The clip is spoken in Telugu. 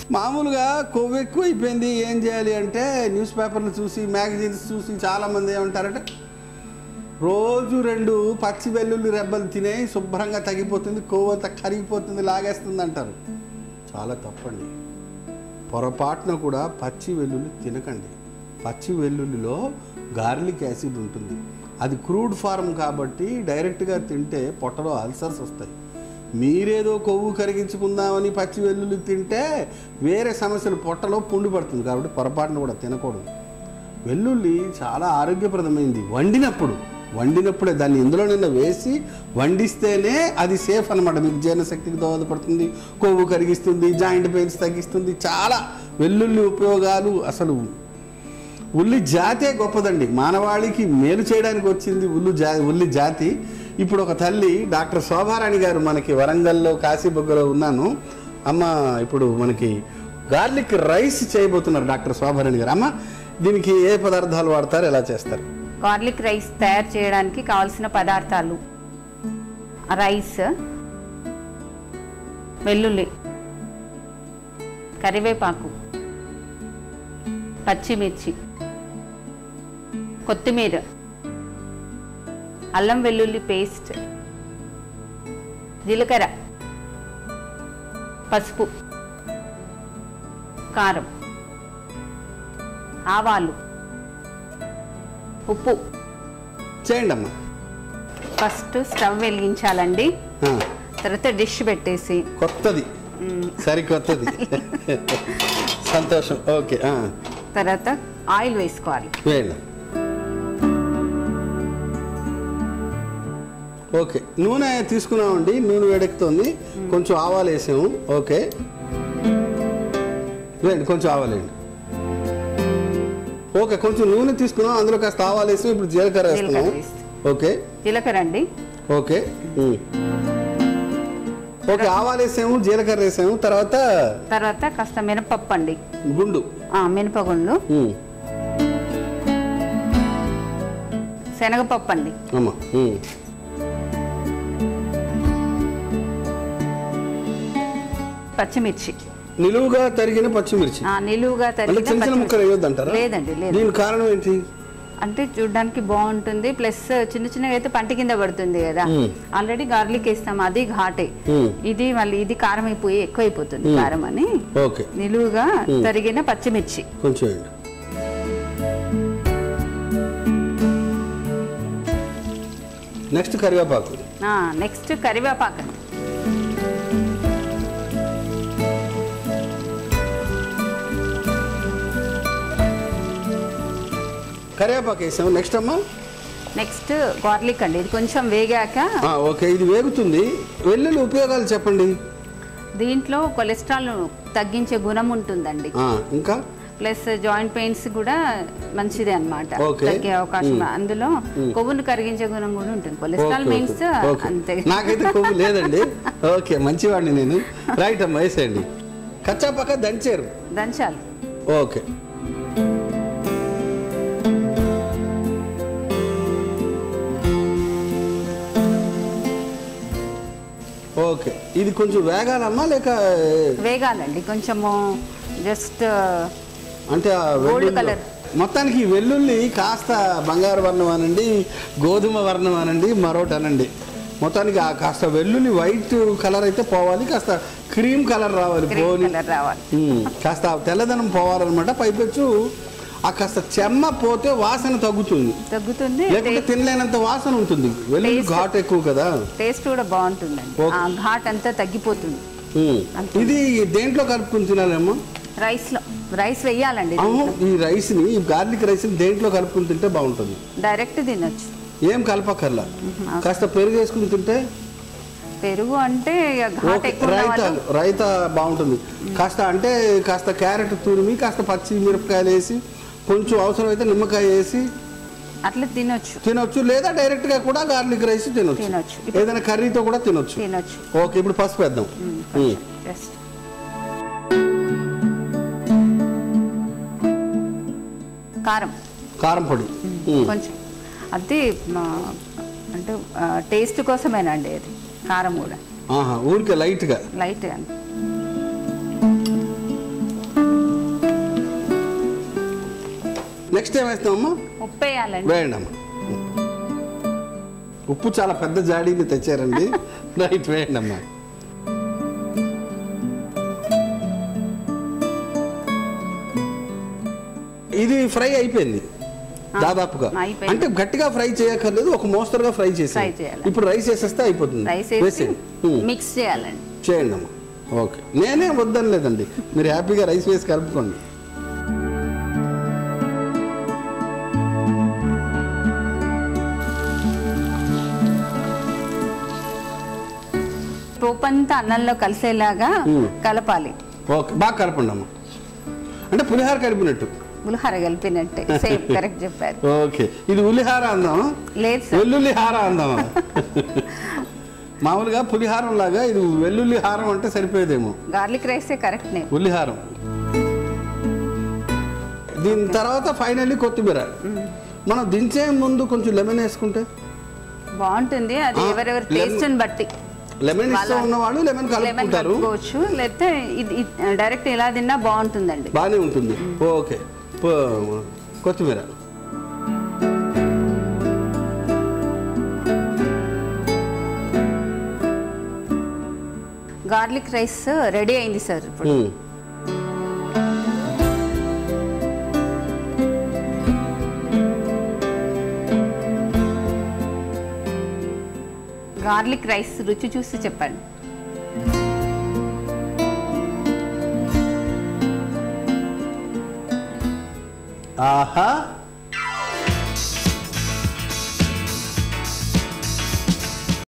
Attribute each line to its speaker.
Speaker 1: మామూలుగా కొవ్వు ఎక్కువ అయిపోయింది ఏం చేయాలి అంటే న్యూస్ పేపర్లు చూసి మ్యాగజైన్స్ చూసి చాలామంది ఏమంటారంటే రోజు రెండు పచ్చి వెల్లుల్లి రెబ్బలు తినే శుభ్రంగా తగ్గిపోతుంది కొవ్వు అంతా కరిగిపోతుంది లాగేస్తుంది అంటారు చాలా తప్పండి పొరపాటున కూడా పచ్చి వెల్లుల్లి తినకండి పచ్చి వెల్లుల్లిలో గార్లిక్ యాసిడ్ ఉంటుంది అది క్రూడ్ ఫార్మ్ కాబట్టి డైరెక్ట్గా తింటే పొట్టలో అల్సర్స్ వస్తాయి మీరేదో కొవ్వు కరిగించుకుందామని పచ్చి వెల్లుల్లి తింటే వేరే సమస్యలు పొట్టలో పుండు పడుతుంది కాబట్టి పొరపాటున కూడా తినకూడదు వెల్లుల్లి చాలా ఆరోగ్యప్రదమైంది వండినప్పుడు వండినప్పుడే దాన్ని ఇందులో నిన్న వేసి వండిస్తేనే అది సేఫ్ అనమాట మీకు జీర్ణశక్తికి దోహదపడుతుంది కొవ్వు కరిగిస్తుంది జాయింట్ పెయిన్స్ తగ్గిస్తుంది చాలా వెల్లుల్లి ఉపయోగాలు అసలు ఉల్లి జాతే గొప్పదండి మానవాళికి మేలు చేయడానికి వచ్చింది ఉల్లు జా ఉల్లి జాతి ఇప్పుడు ఒక తల్లి డాక్టర్ శోభారాణి గారు మనకి వరంగల్లో కాశీబొగ్గలో ఉన్నాను అమ్మ ఇప్పుడు మనకి గార్లిక్ రైస్ చేయబోతున్నారు డాక్టర్ శోభారాణి గారు అమ్మ దీనికి ఏ పదార్థాలు వాడతారు ఎలా చేస్తారు
Speaker 2: గార్లిక్ రైస్ తయారు చేయడానికి కావాల్సిన పదార్థాలు రైస్ వెల్లుల్లి కరివేపాకు పచ్చిమిర్చి కొత్తిమీర అల్లం వెల్లుల్లి పేస్ట్ జీలకర్ర పసుపు కారం ఆవాలు ఉప్పు
Speaker 1: చేయండి అమ్మ
Speaker 2: ఫస్ట్ స్టవ్ వెలిగించాలండి
Speaker 1: ఆ,
Speaker 2: తర్వాత డిష్ పెట్టేసి
Speaker 1: కొత్తది సరికొత్తది సంతోషం ఓకే ఆ,
Speaker 2: తర్వాత ఆయిల్ వేసుకోవాలి
Speaker 1: వేయండి ఓకే నూనె తీసుకున్నామండి నూనె వేడెక్కుతుంది కొంచెం ఆవాలు వేసాము ఓకే వేయండి కొంచెం ఆవాలు వేయండి ఓకే కొంచెం నూనె తీసుకున్నాం అందులో కాస్త ఆవాలు వేసాం ఇప్పుడు జీలకర్ర వేస్తున్నాం
Speaker 2: జీలకర్ర వేస్తాం.
Speaker 1: ఓకే
Speaker 2: జీలకర్ర అండి
Speaker 1: ఓకే ఉమ్. ఓకే ఆవాలు వేసాము జీలకర్ర వేసాము తర్వాత
Speaker 2: తర్వాత కాస్త మినపప్పు అండి
Speaker 1: గుండు
Speaker 2: ఆ, మినపగుండు
Speaker 1: ఉమ్.
Speaker 2: శనగపప్పు అండి
Speaker 1: అమ్మా ఉమ్.
Speaker 2: పచ్చిమిర్చి
Speaker 1: నిలువుగా తరిగిన పచ్చిమిర్చి
Speaker 2: ఆ, నిలువుగా
Speaker 1: అంటే
Speaker 2: తరిగిన
Speaker 1: చిన్న చిన్న
Speaker 2: పచ్చిమిర్చి.
Speaker 1: ముక్కలు వేయొద్దంటారా
Speaker 2: లేదండి లేదు
Speaker 1: దీని కారణం ఏంటి
Speaker 2: అంటే చూడడానికి బాగుంటుంది ప్లస్ చిన్న చిన్నగా అయితే పంట కింద పడుతుంది కదా
Speaker 1: మ్మ్.
Speaker 2: ఆల్రెడీ గార్లిక్ వేస్తాం అది ఘాటే
Speaker 1: మ్మ్.
Speaker 2: ఇది మళ్ళీ ఇది కారం అయిపోయి ఎక్కువ అయిపోతుంది కారం అని
Speaker 1: ఓకే
Speaker 2: నిలువుగా తరిగిన పచ్చిమిర్చి
Speaker 1: కొంచెం వేయండి నెక్స్ట్ కరివేపాకు
Speaker 2: నెక్స్ట్ కరివేపాకు అండి
Speaker 1: కరివేపాకు వేసాము నెక్స్ట్ అమ్మా
Speaker 2: నెక్స్ట్ గార్లిక్ అండి ఇది కొంచెం వేగాక
Speaker 1: ఆ, ఓకే ఇది వేగుతుంది వెల్లుల్లి ఉపయోగాలు చెప్పండి
Speaker 2: దీంట్లో కొలెస్ట్రాల్ తగ్గించే గుణం ఉంటుందండి
Speaker 1: ఆ, ఇంకా
Speaker 2: ప్లస్ జాయింట్ పెయిన్స్ కూడా మంచిదే అన్నమాట
Speaker 1: Okay.
Speaker 2: తగ్గే అవకాశం అందులో కొవ్వును కరిగించే గుణం కూడా ఉంటుంది cholesterol
Speaker 1: okay,
Speaker 2: means
Speaker 1: okay, okay.
Speaker 2: అంతే
Speaker 1: నాకైతే కొవ్వు లేదండి ఓకే మంచివాడిని నేను రైట్ అమ్మా వేసేయండి కచ్చా పక్క దంచారు
Speaker 2: దంచాలి
Speaker 1: ఓకే ఓకే ఇది కొంచెం వేగాలమ్మా లేక
Speaker 2: వేగాలండి కొంచెము జస్ట్
Speaker 1: అంటే ఆ
Speaker 2: Gold
Speaker 1: వెల్లుల్లి-
Speaker 2: colour.
Speaker 1: మొత్తానికి ఈ వెల్లుల్లి కాస్త బంగారు వర్ణం అనండి గోధుమ వర్ణం అనండి మరొకటి అనండి మొత్తానికి ఆ కాస్త వెల్లుల్లి వైట్ కలర్ అయితే పోవాలి కాస్త క్రీమ్ కలర్ రావాలి
Speaker 2: గ్రీన్
Speaker 1: పోని
Speaker 2: కలర్ రావాలి
Speaker 1: ఉమ్, కాస్త ఆ తెల్లదనం పోవాలన్నమాట పైపెచ్చు ఆ కాస్త చెమ్మ పోతే వాసన తగ్గుతుంది
Speaker 2: తగ్గుతుంది
Speaker 1: లేకుంటే తినలేనంత వాసన ఉంటుంది వెల్లుల్లి
Speaker 2: Taste.
Speaker 1: ఘాట్ ఎక్కువ కదా
Speaker 2: టేస్ట్ కూడా బాగుంటుందండి
Speaker 1: ఓకే.
Speaker 2: ఆ ఘాట్ అంతా తగ్గిపోతుంది
Speaker 1: ఉమ్.
Speaker 2: అంతే.
Speaker 1: ఇది దేంట్లో కలుపుకుని తినాలేమో
Speaker 2: రైస్ లో రైస్ వేయాలండి
Speaker 1: అవును ఈ రైస్ని ఈ గార్లిక్ రైస్ని దేంట్లో కలుపుకుని తింటే బాగుంటుంది
Speaker 2: డైరెక్ట్ తినొచ్చు
Speaker 1: ఏం కలపక్కర్లా కాస్త పెరుగు వేసుకుని తింటే
Speaker 2: పెరుగు అంటే ఇక ఘాట్
Speaker 1: ఓకే,
Speaker 2: ఎక్కువ ఉన్న
Speaker 1: రైతా
Speaker 2: వాళ్ళు
Speaker 1: రైతా బాగుంటుంది కాస్త అంటే కాస్త క్యారెట్ తురిమి కాస్త పచ్చి మిరపకాయలు వేసి కొంచెం అవసరమైతే నిమ్మకాయ వేసి
Speaker 2: అట్లా తినొచ్చు
Speaker 1: తినొచ్చు లేదా డైరెక్ట్ గా కూడా గార్లిక్ రైస్ తినొచ్చు
Speaker 2: తినొచ్చు.
Speaker 1: ఏదైనా కర్రీతో కూడా తినొచ్చు
Speaker 2: తినొచ్చు
Speaker 1: ఓకే ఇప్పుడు పసుపు వేద్దాం ఉమ్.
Speaker 2: జస్ట్ కారం
Speaker 1: కారం పొడి ఉమ్.
Speaker 2: కొంచెం అది మా అంటే టేస్ట్ కోసమేనండి అది కారం కూడా
Speaker 1: ఆహా ఊరికే లైట్ గా
Speaker 2: లైట్ అని
Speaker 1: నెక్స్ట్ ఏం వేస్తామమ్మా
Speaker 2: ఉప్పు వేయాలండి
Speaker 1: వేయండి అమ్మా ఉప్పు చాలా పెద్ద జాడీని తెచ్చారండి రైట్ వేయండి అమ్మా ఇది ఫ్రై అయిపోయింది దాదాపుగా
Speaker 2: అయిపోయింది.
Speaker 1: అంటే గట్టిగా ఫ్రై చేయక్కర్లేదు ఒక మోస్తరుగా ఫ్రై చేసి
Speaker 2: Fry చేయాలి.
Speaker 1: ఇప్పుడు రైస్ వేసేస్తే అయిపోతుంది
Speaker 2: రైస్ వేసి
Speaker 1: వేసేయండి. ఉమ్.
Speaker 2: మిక్స్ చేయాలండి
Speaker 1: చేయండి అమ్మా ఓకే నేనే వద్దని లేదండి మీరు హ్యాపీగా రైస్ వేసి కలుపుకోండి
Speaker 2: పోపు అంతా అన్నంలో కలిసేలాగా
Speaker 1: మ్మ్.
Speaker 2: కలపాలి
Speaker 1: ఓకే బాగా కలపండి అమ్మా అంటే పులిహార కలిపినట్టు
Speaker 2: పులిహోర కలిపినట్టే సేమ్ కరెక్ట్ చెప్పారు
Speaker 1: ఓకే ఇది ఉల్లిహార అందామా
Speaker 2: లేదు సార్
Speaker 1: వెల్లుల్లి హారం అందామా మామూలుగా పులిహారం లాగా ఇది వెల్లుల్లి హారం అంటే సరిపోయేదేమో
Speaker 2: గార్లిక్ రైసే కరెక్ట్ నేమ్
Speaker 1: ఉల్లిహారం దీని తర్వాత ఫైనల్లీ కొత్తిమీర మనం దించే ముందు కొంచెం లెమన్ వేసుకుంటే
Speaker 2: బాగుంటుంది అది
Speaker 1: ఆ,
Speaker 2: ఎవరెవరి
Speaker 1: లెమన్-
Speaker 2: టేస్ట్ బట్టి
Speaker 1: లెమన్ ఇష్టం
Speaker 2: వాళ్ళ-
Speaker 1: ఉన్నవాళ్ళు లెమన్
Speaker 2: లెమన్
Speaker 1: కలుపుకుంటారు
Speaker 2: కలుపుకోవచ్చు లేకపోతే ఇది డైరెక్ట్ ఇలా తిన్నా బాగుంటుందండి
Speaker 1: బాగానే ఉంటుంది ఓకే పో- కొత్తిమీర
Speaker 2: గార్లిక్ రైస్ రెడీ అయింది సార్ ఇప్పుడు
Speaker 1: ఉమ్.
Speaker 2: గార్లిక్ రైస్ రుచి చూసి చెప్పండి
Speaker 1: ఆహా